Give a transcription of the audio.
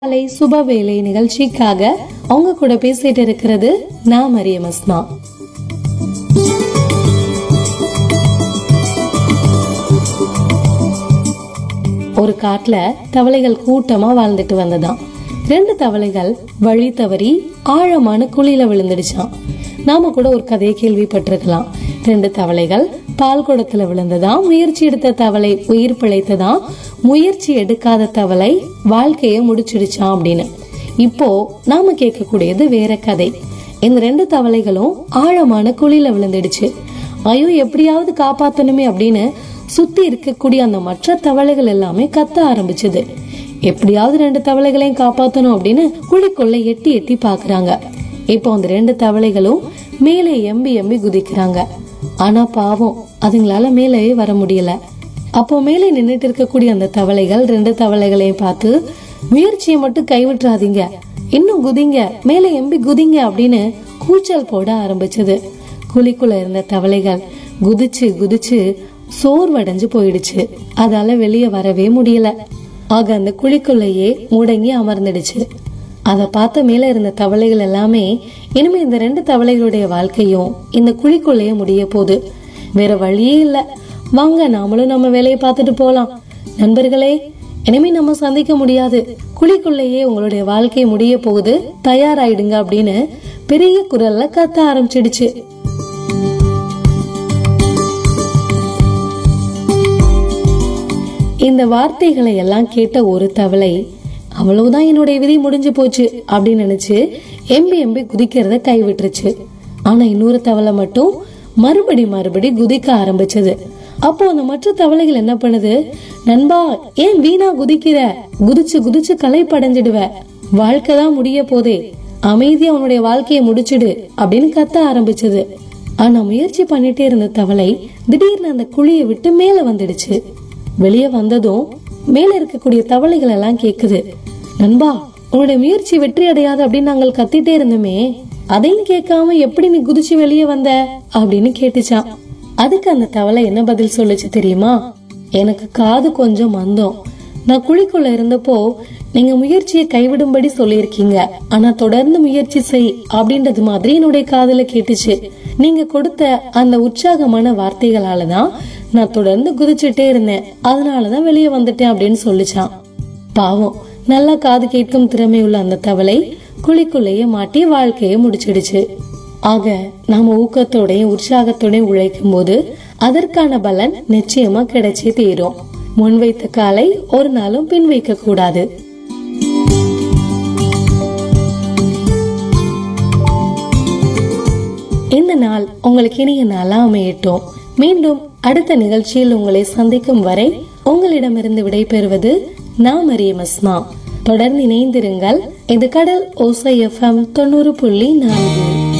காலை சுபவேளை நிகழ்ச்சிக்காக அவங்க கூட பேசிட்டு இருக்கிறது நான் மரியம் அஸ்மா ஒரு காட்டுல தவளைகள் கூட்டமா வாழ்ந்துட்டு வந்ததாம் ரெண்டு தவளைகள் வழி தவறி ஆழமான குழியில விழுந்துடுச்சாம் நாம கூட ஒரு கதையை கேள்விப்பட்டிருக்கலாம் ரெண்டு தவளைகள் பால் குடத்துல விழுந்ததாம் முயற்சி எடுத்த தவளை உயிர் பிழைத்ததாம் முயற்சி எடுக்காத தவளை வாழ்க்கைய முடிச்சிடுச்சாம் அப்படின்னு இப்போ நாம கேட்கக்கூடியது வேற கதை இந்த ரெண்டு தவளைகளும் ஆழமான குழியில விழுந்துடுச்சு ஐயோ எப்படியாவது காப்பாத்தணுமே அப்படின்னு சுத்தி இருக்கக்கூடிய அந்த மற்ற தவளைகள் எல்லாமே கத்த ஆரம்பிச்சது எப்படியாவது ரெண்டு தவளைகளையும் காப்பாத்தணும் அப்படின்னு குழிக்குள்ள எட்டி எட்டி பாக்குறாங்க இப்போ அந்த ரெண்டு தவளைகளும் மேலே எம்பி எம்பி குதிக்கிறாங்க ஆனா பாவம் அதுங்களால மேலே வர முடியல அப்போ மேலே நின்னுட்டு இருக்கக்கூடிய அந்த தவளைகள் ரெண்டு தவளைகளையும் பார்த்து முயற்சியை மட்டும் கைவிட்டுறாதீங்க இன்னும் குதிங்க மேலே எம்பி குதிங்க அப்படின்னு கூச்சல் போட ஆரம்பிச்சது குழிக்குள்ள இருந்த தவளைகள் குதிச்சு குதிச்சு சோர்வடைஞ்சு போயிடுச்சு அதால வெளியே வரவே முடியல ஆக அந்த குழிக்குள்ளேயே முடங்கி அமர்ந்துடுச்சு அதை பார்த்த மேல இருந்த தவளைகள் எல்லாமே இனிமே இந்த ரெண்டு தவளைகளுடைய வாழ்க்கையும் இந்த குழிக்குள்ளேயே முடிய போகுது வேற வழியே இல்ல வாங்க நாமளும் நம்ம வேலையை பார்த்துட்டு போலாம் நண்பர்களே இனிமே நம்ம சந்திக்க முடியாது குழிக்குள்ளேயே உங்களுடைய வாழ்க்கை முடிய போகுது தயாராயிடுங்க அப்படின்னு பெரிய குரல்ல கத்த ஆரம்பிச்சிடுச்சு இந்த வார்த்தைகளை எல்லாம் கேட்ட ஒரு தவளை அவ்வளவுதான் என்னுடைய விதி முடிஞ்சு போச்சு அப்படின்னு நினைச்சு எம்பி எம்பி குதிக்கிறத கைவிட்டுருச்சு ஆனா இன்னொரு தவளை மட்டும் மறுபடி மறுபடி குதிக்க ஆரம்பிச்சது அப்போ அந்த மற்ற தவளைகள் என்ன பண்ணுது நண்பா ஏன் வீணா குதிக்கிற குதிச்சு குதிச்சு களைப்படைஞ்சிடுவ வாழ்க்கை தான் முடிய போதே அமைதியா உன்னுடைய வாழ்க்கையை முடிச்சிடு அப்படின்னு கத்த ஆரம்பிச்சது ஆனா முயற்சி பண்ணிட்டே இருந்த தவளை திடீர்னு அந்த குழியை விட்டு மேல வந்துடுச்சு வெளியே வந்ததும் மேல இருக்கக்கூடிய தவளைகள் எல்லாம் கேக்குது நண்பா உன்னுடைய முயற்சி வெற்றி அடையாது அப்படின்னு நாங்கள் கத்திட்டே இருந்தோமே அதையும் கேட்காம எப்படி நீ குதிச்சு வெளியே வந்த அப்படின்னு கேட்டுச்சான் அதுக்கு அந்த தவளை என்ன பதில் சொல்லுச்சு தெரியுமா எனக்கு காது கொஞ்சம் மந்தம் நான் குழிக்குள்ள இருந்தப்போ நீங்க முயற்சியை கைவிடும்படி சொல்லியிருக்கீங்க ஆனா தொடர்ந்து முயற்சி செய் அப்படின்றது மாதிரி என்னுடைய காதுல கேட்டுச்சு நீங்க கொடுத்த அந்த உற்சாகமான வார்த்தைகளால தான் நான் தொடர்ந்து குதிச்சுட்டே இருந்தேன் அதனாலதான் வெளியே வந்துட்டேன் அப்படின்னு சொல்லிச்சான் பாவம் நல்லா காது கேட்கும் திறமை உள்ள அந்த தவளை குழிக்குள்ளேயே மாட்டி வாழ்க்கையை முடிச்சிடுச்சு ஆக நாம ஊக்கத்தோடையும் உற்சாகத்தோடையும் உழைக்கும் போது அதற்கான பலன் நிச்சயமா கிடைச்சே தீரும் முன்வைத்த காலை ஒரு நாளும் பின் வைக்க கூடாது இந்த நாள் உங்களுக்கு இனிய நாளா அமையட்டும் மீண்டும் அடுத்த நிகழ்ச்சியில் உங்களை சந்திக்கும் வரை உங்களிடமிருந்து விடைபெறுவது நான் மரியம் அஸ்மா தொடர்ந்து இணைந்திருங்கள் இது கடல் ஓசை எஃப்எம் தொண்ணூறு புள்ளி நான்கு